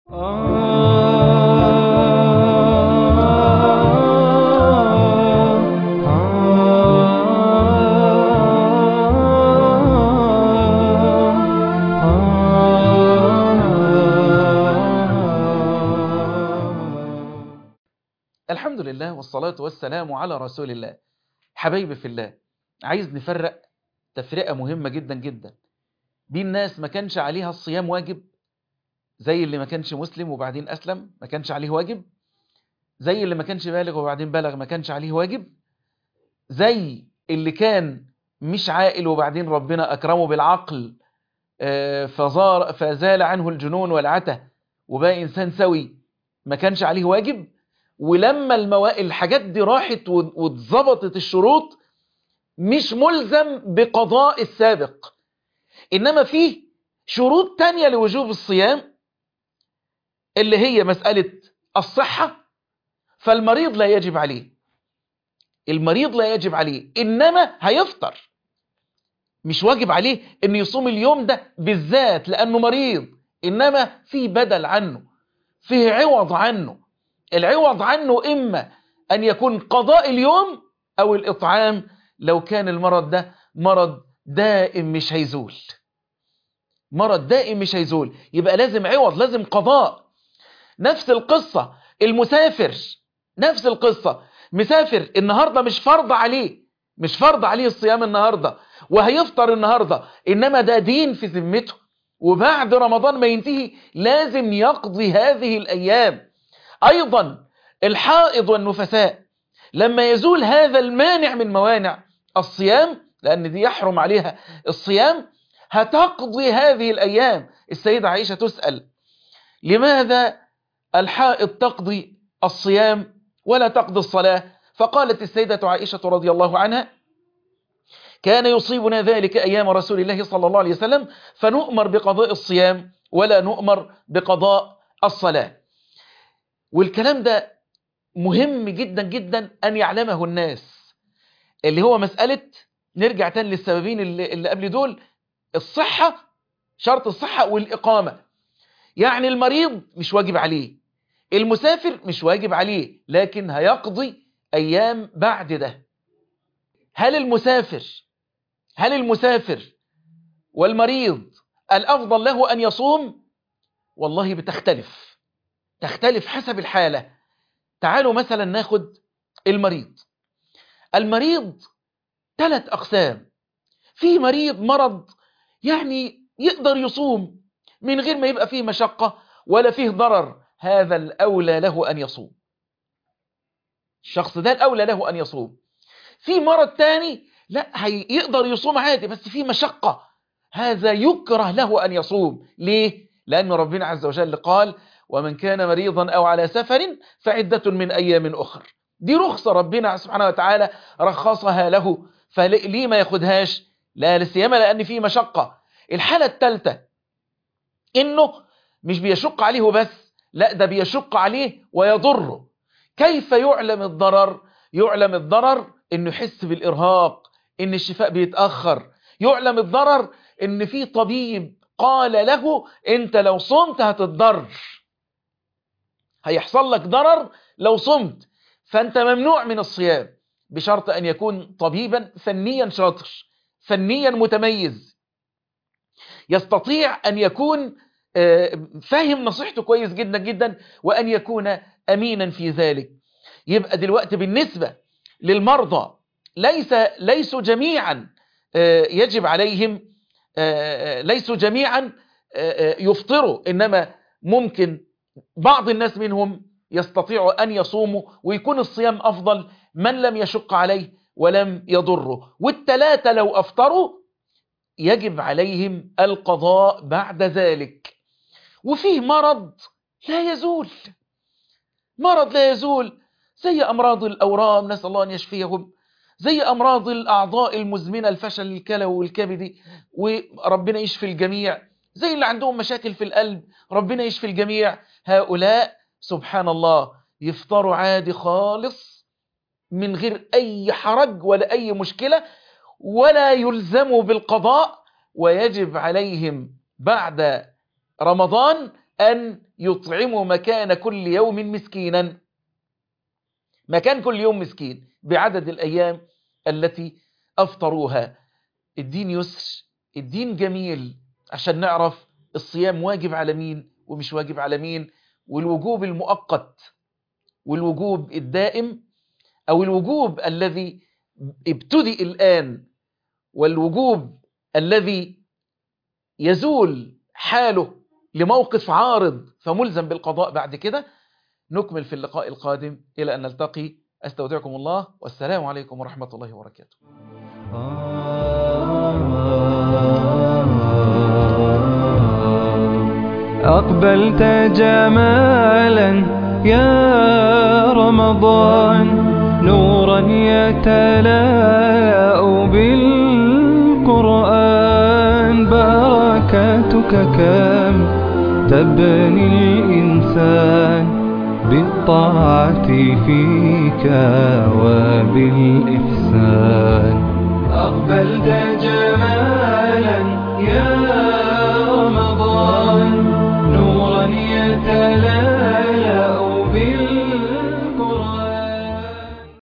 الحمد لله والصلاة والسلام على رسول الله حبايبي في الله عايز نفرق تفرقة مهمة جدا جدا بين ناس ما كانش عليها الصيام واجب زي اللي ما كانش مسلم وبعدين أسلم ما كانش عليه واجب زي اللي ما كانش بالغ وبعدين بلغ ما كانش عليه واجب زي اللي كان مش عاقل وبعدين ربنا أكرمه بالعقل فزار فزال عنه الجنون والعته وبقى إنسان سوي ما كانش عليه واجب ولما الموا... الحاجات دي راحت واتظبطت الشروط مش ملزم بقضاء السابق إنما فيه شروط تانية لوجوب الصيام اللي هي مسألة الصحة فالمريض لا يجب عليه المريض لا يجب عليه إنما هيفطر مش واجب عليه إنه يصوم اليوم ده بالذات لأنه مريض إنما في بدل عنه فيه عوض عنه العوض عنه إما أن يكون قضاء اليوم أو الإطعام لو كان المرض ده مرض دائم مش هيزول مرض دائم مش هيزول يبقى لازم عوض لازم قضاء نفس القصة المسافر نفس القصة مسافر النهاردة مش فرض عليه مش فرض عليه الصيام النهاردة وهيفطر النهاردة إنما ده دين في ذمته وبعد رمضان ما ينتهي لازم يقضي هذه الأيام أيضا الحائض والنفساء لما يزول هذا المانع من موانع الصيام لأن دي يحرم عليها الصيام هتقضي هذه الأيام السيدة عائشة تسأل لماذا الحائض تقضي الصيام ولا تقضي الصلاة فقالت السيدة عائشة رضي الله عنها كان يصيبنا ذلك أيام رسول الله صلى الله عليه وسلم فنؤمر بقضاء الصيام ولا نؤمر بقضاء الصلاة والكلام ده مهم جدا جدا أن يعلمه الناس اللي هو مسألة نرجع تاني للسببين اللي, اللي قبل دول الصحة شرط الصحة والإقامة يعني المريض مش واجب عليه المسافر مش واجب عليه لكن هيقضي أيام بعد ده هل المسافر هل المسافر والمريض الأفضل له أن يصوم والله بتختلف تختلف حسب الحالة تعالوا مثلا ناخد المريض المريض ثلاث أقسام في مريض مرض يعني يقدر يصوم من غير ما يبقى فيه مشقة ولا فيه ضرر هذا الأولى له أن يصوم الشخص ده الأولى له أن يصوم في مرض تاني لا يقدر يصوم عادي بس فيه مشقة هذا يكره له أن يصوم ليه؟ لأن ربنا عز وجل قال ومن كان مريضا أو على سفر فعدة من أيام أخر دي رخصة ربنا سبحانه وتعالى رخصها له فليه ما ياخدهاش لا لسيما لأن فيه مشقة الحالة الثالثة إنه مش بيشق عليه بس لا ده بيشق عليه ويضره كيف يعلم الضرر يعلم الضرر إنه يحس بالإرهاق إن الشفاء بيتأخر يعلم الضرر إن في طبيب قال له أنت لو صمت هتتضر هيحصل لك ضرر لو صمت فأنت ممنوع من الصيام بشرط أن يكون طبيبا فنيا شاطر فنيا متميز يستطيع أن يكون فاهم نصيحته كويس جدا جدا وأن يكون أمينا في ذلك يبقى دلوقتي بالنسبة للمرضى ليس ليسوا جميعا يجب عليهم ليسوا جميعا يفطروا إنما ممكن بعض الناس منهم يستطيع أن يصوموا ويكون الصيام أفضل من لم يشق عليه ولم يضره والثلاثة لو أفطروا يجب عليهم القضاء بعد ذلك وفيه مرض لا يزول مرض لا يزول زي أمراض الأورام نسأل الله أن يشفيهم زي أمراض الأعضاء المزمنة الفشل الكلوي والكبدي وربنا يشفي الجميع زي اللي عندهم مشاكل في القلب ربنا يشفي الجميع هؤلاء سبحان الله يفطروا عادي خالص من غير أي حرج ولا أي مشكلة ولا يلزموا بالقضاء ويجب عليهم بعد رمضان أن يطعم مكان كل يوم مسكينا مكان كل يوم مسكين بعدد الأيام التي أفطروها الدين يسر الدين جميل عشان نعرف الصيام واجب على مين ومش واجب على مين والوجوب المؤقت والوجوب الدائم أو الوجوب الذي ابتدئ الآن والوجوب الذي يزول حاله لموقف عارض فملزم بالقضاء بعد كده نكمل في اللقاء القادم إلى أن نلتقي أستودعكم الله والسلام عليكم ورحمة الله وبركاته أقبلت جمالا يا رمضان نورا يتلاء بالقرآن بركاتك كم تبني الإنسان بالطاعة فيك وبالإحسان أقبلت جمالا يا رمضان نورا يتلاء